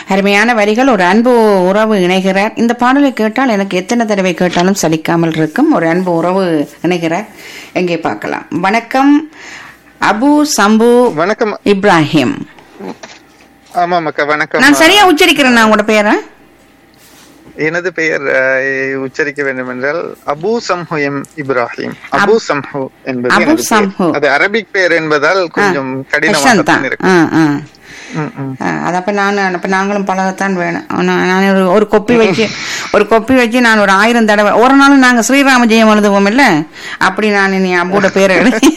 அருமையான வரிகள் ஒரு அன்பு உறவு இணைகிறார் இந்த பாடலை கேட்டால் எனக்கு எத்தனை தடவை கேட்டாலும் சலிக்காமல் இருக்கும் ஒரு அன்பு உறவு இணைகிறார் எங்கே பார்க்கலாம் வணக்கம் அபு சம்பு வணக்கம் இப்ராஹிம் ஆமாம் அக்கா வணக்கம் நான் சரியா உச்சரிக்கிறேன் உங்களோட பேரை எனது பெயர் அஹ், உச்சரிக்க வேண்டும் என்றால் Abu Samhu M Ibrahim Abu Samhu என்பது அபு எனது பெயர். சம்ஹு. அது அரபிக் பெயர் என்பதால் கொஞ்சம் கடினமாக கஷ்டம்தான் தான் இருக்கு ஆ ஆ ம், ம். ஆ, அது அப்ப நான் அப்ப நாங்களும் பழகத்தான் வேணும் நான் நான் ஒரு ஒரு கொப்பி வச்சு ஒரு கொப்பி வச்சு நான் ஒரு ஆயிரம் தடவை ஒரு நாள் நாங்க ஸ்ரீராம ஜெயம் எழுதுவோம் இல்ல அப்படி நான் நீ அம்மோட பேரை எழுதி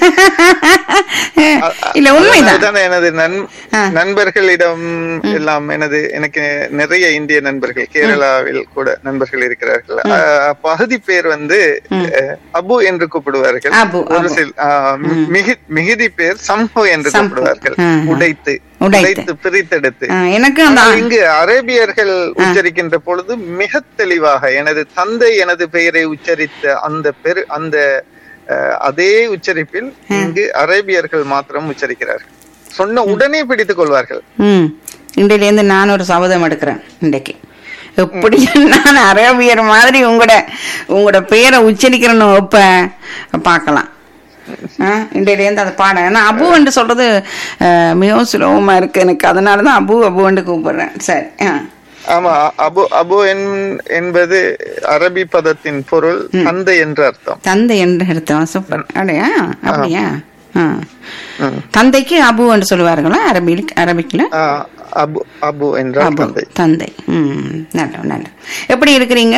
இல்ல உண்மைதான் அதனால்தான் எனது நண்- ஆ. நண்பர்களிடம் எல்லாம் எனது எனக்கு நிறைய இந்திய நண்பர்கள் கேரளாவில் கூட நண்பர்கள் இருக்கிறார்கள் அஹ், பகுதி பேர் வந்து அஹ், அபு என்று கூப்பிடுவார்கள் அபு, ஒரு அபு. சில அஹ், மிகி- மிகுதி பேர் சம்ஹு என்று சம்ஹு. கூப்பிடுவார்கள் ஆ, ஆ. உடைத்து உடைத்து. உடைத்து பிரித்தெடுத்து ஆ, எனக்கு அந்த ஆனால் இங்கு அரேபியர்கள் உச்சரிக்கின்ற பொழுது மிக தெளிவாக எனது தந்தை எனது பெயரை உச்சரித்த அந்த பெரு அந்த அஹ், அதே உச்சரிப்பில் இங்கு அரேபியர்கள் மாத்திரம் உச்சரிக்கிறார்கள் சொன்ன உடனே பிடித்துக் கொள்வார்கள் ம் இன்றையிலேருந்து நான் ஒரு சபதம் எடுக்கிறேன் இன்றைக்கு எப்படி நான் அரேபியர் மாதிரி உங்களோட உங்களோட பேரை உச்சரிக்கிறேன்னு வைப்ப பார்க்கலாம் ஆ, இன்றையிலேருந்து அதை பாட ஏன்னா அபு என்று சொல்றது அஹ், மிகவும் சுலபமா இருக்கு எனக்கு அதனால தான் அபு அபுன்னு கூப்பிடுறேன் சரி ஆ ஆமா அபு அபு என்- என்பது அரபி பதத்தின் பொருள் தந்தை என்று அர்த்தம் தந்தை என்று எடுத்தோம் சூப்பர் அப்படியா அப்படியா ஆ. ம். தந்தைக்கு அபு என்று சொல்லுவார்களா அரபிக் அரபிக்ல ஆ, அபு அபு என்றால் அபு தந்தை தந்தை ம் நல்ல நல்ல எப்படி இருக்கிறீங்க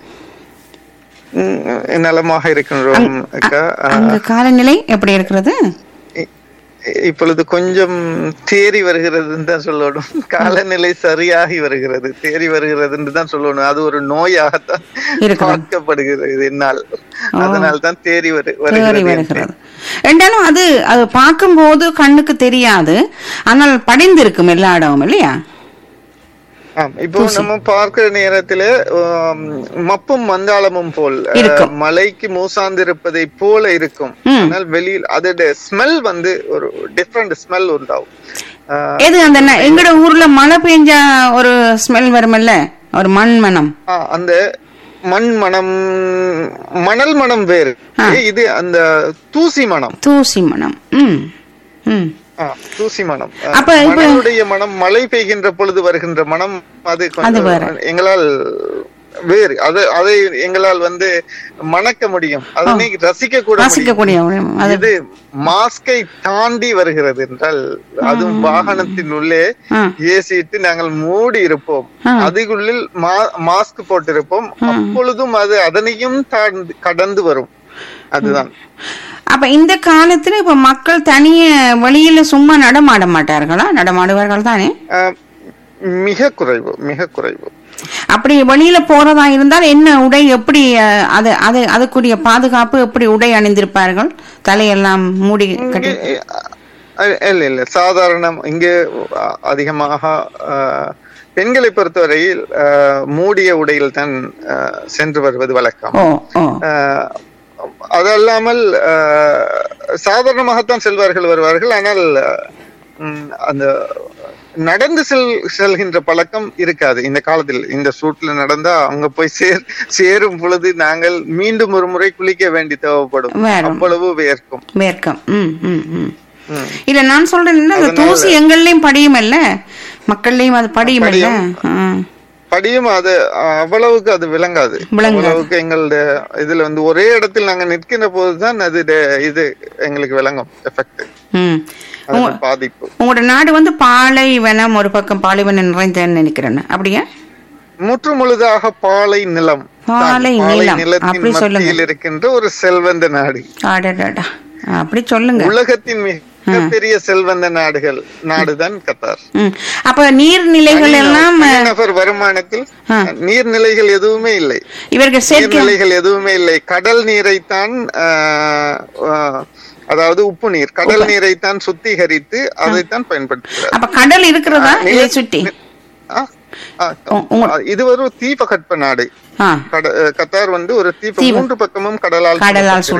ம், நலமாக இருக்கின்றோம் அக்கா ஆ, அங்க காலநிலை எப்படி இருக்கிறது இ- இப்பொழுது கொஞ்சம் தேறி வருகிறதுன்னு தான் சொல்லணும் காலநிலை சரியாகி வருகிறது தேறி வருகிறதுன்னு தான் சொல்லணும் அது ஒரு நோயாகத்தான் இருக்கிறது. பார்க்கப்படுகிறது என்னால் அதனால் தான் தேறி வரு தேறி வருகிறது வருகிறது என்றாலும் அது அது பார்க்கும்போது கண்ணுக்கு தெரியாது ஆனால் படிந்திருக்கும் எல்லா இடமும் இல்லையா ஆம், இப்போ நம்ம பார்க்கிற நேரத்துல ஆம், மப்பும் மந்தாளமும் போல் அஹ், இருக்கும். மலைக்கு மூசாந்திருப்பதை போல இருக்கும் ஆனால் வெளியில் அதோட ஸ்மெல் வந்து ஒரு டிஃப்ரெண்ட் ஸ்மெல் உண்டாகும் ஆஹ், எது அந்த ந- எங்கட ஊர்ல மழை பெஞ்சா ஒரு ஸ்மெல் வருமல்ல ஒரு மண் மனம் ஆ, அந்த மண் மனம் மணல் மனம் வேறு இது அந்த தூசி மனம் தூசி மனம் ம் ம் ஆ, தூசி மனம் ஆ, அப்ப இப்ப- மணலுடைய மனம் மழை பெய்கின்ற பொழுது வருகின்ற மனம் அது அது கொஞ்சம் வேற. எங்களால் வேறு அது அதை எங்களால் வந்து மணக்க முடியும் அதனை ரசிக்க கூட முடியும் ரசிக்கக்கூடிய ஒரு- அது இது மாஸ்கை தாண்டி வருகிறது என்றால் அதுவும் வாகனத்தின் உள்ளே ஆ. ஏசிட்டு நாங்கள் மூடி இருப்போம் அதுக்குள்ளில் மா- மாஸ்க் போட்டிருப்போம் அப்பொழுதும் அது அதனையும் தாண்டி கடந்து வரும் அதுதான் அப்ப இந்த காலத்துல இப்ப மக்கள் தனிய வெளியில சும்மா நடமாட மாட்டார்களா நடமாடுவார்கள் தானே ஆஹ், மிக குறைவு மிக குறைவு அப்படி வெளியில போறதா இருந்தால் என்ன உடை எப்படி அஹ், அது அது அதுக்குரிய பாதுகாப்பு எப்படி உடை அணிந்திருப்பார்கள் தலையெல்லாம் மூடி கட்டி இங்கே, அஹ், இல்ல இல்ல சாதாரணம் இங்கே அஹ், அதிகமாக அஹ், பெண்களை பொறுத்தவரையில் அஹ், மூடிய உடையில் தான் அஹ், சென்று வருவது வழக்கம் ஓ ஓ அஹ், அதல்லாமல் அஹ், சாதாரணமாகத்தான் செல்வார்கள் வருவார்கள் ஆனால் ம், அந்த நடந்து செல் செல்கின்ற பழக்கம் இருக்காது இந்த காலத்தில் இந்த சூட்ல நடந்தா அங்க போய் சேர் சேரும் பொழுது நாங்கள் மீண்டும் ஒரு முறை குளிக்க வேண்டி தேவைப்படும் வேணும். அவ்வளவு வேர்க்கும் மேற்கம் ம் ம் ம் ம். இல்ல நான் சொல்றேன் என்ன, அந்த தூசி எங்கள்லயும் படியும் இல்ல மக்கள்லயும் அது படியும் இல்ல படியும் அது அஹ், அவ்வளவுக்கு அது விளங்காது விளங்காது. அவ்வளவுக்கு எங்களுடைய இதுல வந்து ஒரே இடத்தில் நாங்க நிற்கின்ற போதுதான் அது இது எங்களுக்கு விளங்கும் எஃபெக்ட் ம் அது பாதிப்பு உங்களோட நாடு வந்து பாலைவனம் ஒரு பக்கம் பாலைவனம் நிறைந்தேன்னு நினைக்கிறேன் அப்படியா முற்று முழுதாக பாலை நிலம் தான். பாலை நிலம். நிலத்தின் அப்படி சொல்லுங்க. மத்தியில் இருக்கின்ற ஒரு செல்வந்த நாடு அடடடா அப்படி சொல்லுங்க உலகத்தின் மிகப்பெரிய செல்வந்த நாடுகள் நாடுதான் கத்தார் ம் அப்ப நீர்நிலைகள் எல்லாம் தனிநபர் வருமானத்தில் நீர்நிலைகள் எதுவுமே இல்லை இவர்கள் சேர்க்க நீர்நிலைகள் எதுவுமே இல்லை கடல் நீரைத்தான் ஆஹ், ஆஹ், அதாவது உப்பு நீர் கடல் நீரைத்தான் சுத்திகரித்து அதைத்தான் பயன்படுத்துகிறார் அப்ப கடல் இருக்கிறதா இதை சுற்றி ஆ, ஆ, இது ஒரு தீபகற்ப நாடு ஆ கட- கத்தார் வந்து ஒரு தீப மூன்று பக்கமும் கடலால் கடலால்